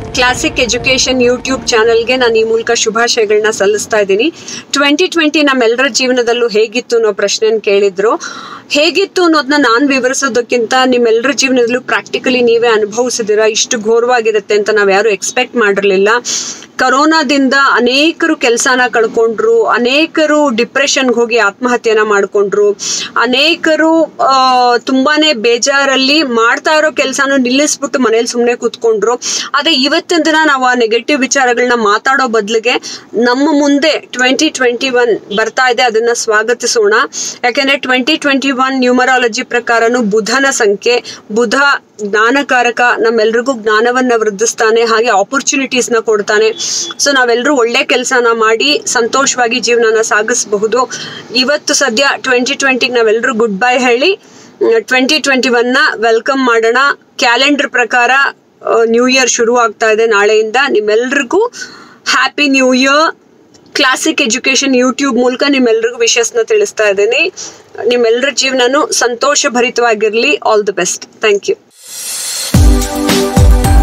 classic education YouTube ಚಾನಲ್ಗೆ ನಾನು ಈ ಮೂಲಕ ಶುಭಾಶಯಗಳನ್ನ ಸಲ್ಲಿಸ್ತಾ ಇದ್ದೀನಿ ಟ್ವೆಂಟಿ ಟ್ವೆಂಟಿ ನಮ್ಮೆಲ್ಲರ ಜೀವನದಲ್ಲೂ ಹೇಗಿತ್ತು ಅನ್ನೋ ಪ್ರಶ್ನೆನ ಕೇಳಿದ್ರು ಹೇಗಿತ್ತು ಅನ್ನೋದನ್ನ ನಾನು ವಿವರಿಸೋದಕ್ಕಿಂತ ನಿಮ್ಮೆಲ್ಲರ ಜೀವನದಲ್ಲೂ ಪ್ರಾಕ್ಟಿಕಲಿ ನೀವೇ ಅನುಭವಿಸಿದಿರ ಇಷ್ಟು ಘೋರವಾಗಿರುತ್ತೆ ಅಂತ ನಾವು ಯಾರು ಎಕ್ಸ್ಪೆಕ್ಟ್ ಮಾಡಿರಲಿಲ್ಲ ಕರೋನಾದಿಂದ ಅನೇಕರು ಕೆಲಸನ ಕಳ್ಕೊಂಡ್ರು ಅನೇಕರು ಡಿಪ್ರೆಷನ್ಗೆ ಹೋಗಿ ಆತ್ಮಹತ್ಯೆನ ಮಾಡ್ಕೊಂಡ್ರು ಅನೇಕರು ಆ, ತುಂಬಾನೇ ಬೇಜಾರಲ್ಲಿ ಮಾಡ್ತಾ ಇರೋ ಕೆಲಸನ ನಿಲ್ಲಿಸ್ಬಿಟ್ಟು ಮನೇಲಿ ಸುಮ್ಮನೆ ಕೂತ್ಕೊಂಡ್ರು ಆದ್ರೆ ಇವತ್ತಿನ ದಿನ ನಾವು ಆ ನೆಗೆಟಿವ್ ವಿಚಾರಗಳನ್ನ ಮಾತಾಡೋ ಬದಲಿಗೆ ನಮ್ಮ ಮುಂದೆ ಟ್ವೆಂಟಿ ಟ್ವೆಂಟಿ ಒನ್ ಬರ್ತಾ ಇದೆ ಅದನ್ನ ಸ್ವಾಗತಿಸೋಣ ಯಾಕೆಂದ್ರೆ ಟ್ವೆಂಟಿ ಟ್ವೆಂಟಿ ಒನ್ ನ್ಯೂಮರಾಲಜಿ ಪ್ರಕಾರನು ಬುಧನ ಸಂಖ್ಯೆ ಬುಧ ಜ್ಞಾನಕಾರಕ ನಮ್ಮೆಲ್ರಿಗೂ ಜ್ಞಾನವನ್ನ ವೃದ್ಧಿಸ್ತಾನೆ ಹಾಗೆ ಆಪರ್ಚುನಿಟೀಸ್ನ ಕೊಡ್ತಾನೆ ಸೊ ನಾವೆಲ್ಲರೂ ಒಳ್ಳೆ ಕೆಲಸನ ಮಾಡಿ ಸಂತೋಷವಾಗಿ ಜೀವನನ ಸಾಗಿಸಬಹುದು ಇವತ್ತು ಸದ್ಯ ಟ್ವೆಂಟಿ ಟ್ವೆಂಟಿಗೆ ನಾವೆಲ್ಲರೂ ಗುಡ್ ಬೈ ಹೇಳಿ ಟ್ವೆಂಟಿ ಟ್ವೆಂಟಿ ಒನ್ನ ವೆಲ್ಕಮ್ ಮಾಡೋಣ ಕ್ಯಾಲೆಂಡರ್ ಪ್ರಕಾರ ನ್ಯೂ ಇಯರ್ ಶುರು ಆಗ್ತಾ ಇದೆ ನಾಳೆಯಿಂದ ನಿಮ್ಮೆಲ್ರಿಗೂ happy new year classic education YouTube ಮೂಲಕ ನಿಮ್ಮೆಲ್ರಿಗೂ ವಿಷಸ್ನ ತಿಳಿಸ್ತಾ ಇದ್ದೀನಿ ನಿಮ್ಮೆಲ್ಲರ ಜೀವನನು ಸಂತೋಷ ಭರಿತವಾಗಿರಲಿ all the best thank you